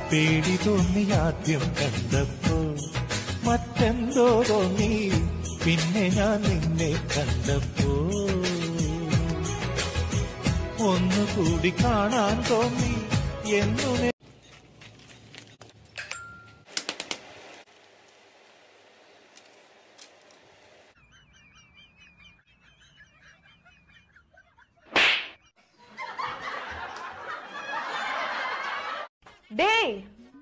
പേടി തോന്നി ആദ്യം കണ്ടപ്പോ മറ്റെന്തോ തോന്നി പിന്നെ ഞാൻ നിന്നെ കണ്ടപ്പോ ഒന്നുകൂടി കാണാൻ തോന്നി എന്നു നേ- டேய்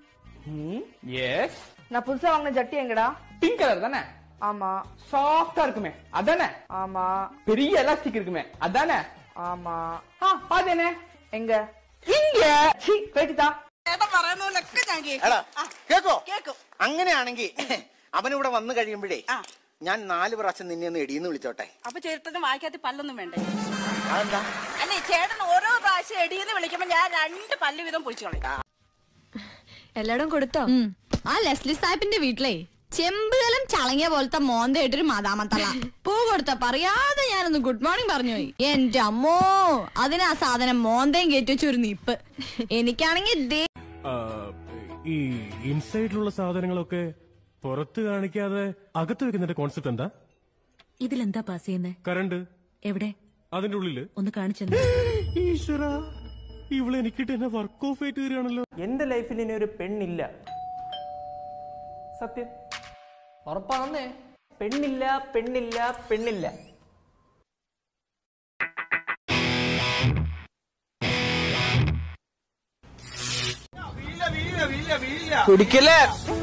எஸ் நான் புதுசா வாங்கின ஜட்டி எங்கடா பிங்க் கலர் தானே ஆமா சாஃப்டா இருக்குமே அதானே ஆமா பெரிய எலாஸ்டிக் இருக்குமே அதானே ஆமா ஆ அது என்ன எங்க இங்க சி கேட்டுதா ചേട്ടൻ പറയുന്നതിലൊക്കെ ഞാൻ കേൾക്കും. എടാ ആ, കേക്കോ കേൾക്കും അങ്ങനെയാണെങ്കിൽ അവനിവിടെ വന്നു കഴിയുമ്പോഴേ ആ. ഞാൻ നാല് പ്രാവശ്യം നിന്നെ ഒന്ന് എടിയെന്ന് വിളിച്ചോട്ടെ അപ്പൊ ചേട്ടന് വായിക്കാത്ത പല്ലൊന്നും വേണ്ടേ അതെന്താ അല്ലേ ചേട്ടൻ ഓരോ പ്രാവശ്യം എടീന്ന് വിളിക്കുമ്പോ ഞാൻ രണ്ട് പല്ല് വീതം പൊളിച്ചു കളയും എല്ലായിടും കൊടുത്തോ ആ ലെസ്ലി സാഹിബിന്റെ വീട്ടിലെ ചെമ്പുകലം ചളങ്ങിയ പോലത്തെ മോന്തയായിട്ടൊരു മതാമത്തള്ള പൂ കൊടുത്ത പറയാതെ ഞാനൊന്ന് ഗുഡ് മോർണിംഗ് പറഞ്ഞു പോയി എന്റെ അമ്മോ അതിനാ സാധനം മോന്തയും കയറ്റി വെച്ചൊരു നിപ്പ് എനിക്കാണെങ്കിൽ ദേ ആ, ഈ ഇൻസൈഡിലുള്ള സാധനങ്ങളൊക്കെ പുറത്ത് കാണിക്കാതെ അകത്ത് വെക്കുന്നതിന്റെ കോൺസെപ്റ്റ് എന്താ ഇതിലെന്താ പാസ് ചെയ്യുന്നേ കറണ്ട് എവിടെ അതിന്റെ ഉള്ളില് ഒന്ന് കാണിച്ചെന്ന് ഈശ്വര ഇവളെ എനിക്കിട്ട് എന്നെ വർക്ക് ഓഫ് ആയിട്ട് തരികയാണല്ലോ എന്റെ ലൈഫിൽ ഇനി ഒരു പെണ്ണില്ല സത്യം ഉറപ്പാണെന്നേ പെണ്ണില്ല പെണ്ണില്ല പെണ്ണില്ല പിടിക്കല്ലേ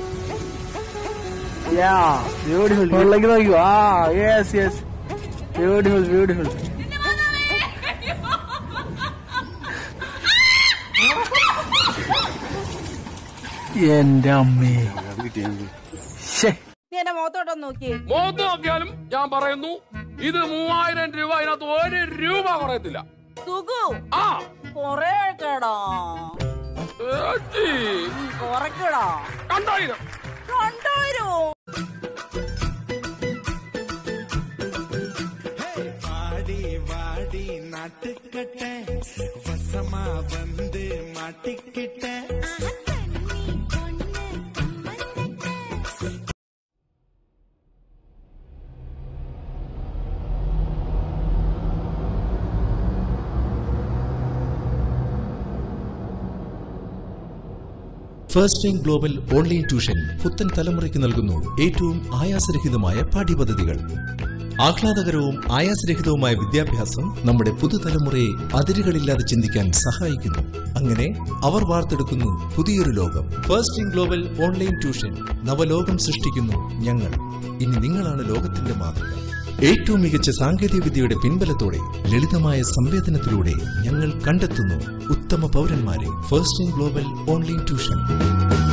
ബ്യൂട്ടിഫുൾ മുകളിലേക്ക് നോക്കൂ ആ യെസ് യെസ് ബ്യൂട്ടിഫുൾ ബ്യൂട്ടിഫുൾ എന്റെ അമ്മേ ശ്ശേ. നീ എന്റെ മുഖത്തോട്ടൊന്ന് നോക്കിയേ മുഖത്ത് നോക്കിയാലും ഞാൻ പറയുന്നു ഇത് മൂവായിരം രൂപ അതിനകത്ത് ഒരു രൂപ കുറയത്തില്ല സുഖു ആ കൊറേ കേടാ ഏച്ചി. കുറയ്ക്കടാ രണ്ടായിരം രണ്ടായിരോ வாடி வாடி நாட்டுக்கட்ட வசமா வந்து மாட்டிக்கிட்ட first time global online tuition പുത്തൻ തലമുറയ്ക്ക് നൽകുന്നു ഏറ്റവും ആയാസരഹിതമായ പാഠ്യപദ്ധതികൾ ആഹ്ലാദകരവും ആയാസരഹിതവുമായ വിദ്യാഭ്യാസം നമ്മുടെ പുതുതലമുറയെ അതിരുകളില്ലാതെ ചിന്തിക്കാൻ സഹായിക്കുന്നു അങ്ങനെ അവർ വാർത്തെടുക്കുന്നു പുതിയൊരു ലോകം first in global online tuition നവലോകം സൃഷ്ടിക്കുന്നു ഞങ്ങൾ ഇനി നിങ്ങളാണ് ലോകത്തിന്റെ മാതൃക ഏറ്റവും മികച്ച സാങ്കേതിക വിദ്യയുടെ പിൻബലത്തോടെ ലളിതമായ സംവേദനത്തിലൂടെ ഞങ്ങൾ കണ്ടെത്തുന്നു ഉത്തമ പൗരന്മാരെ first in global online tuition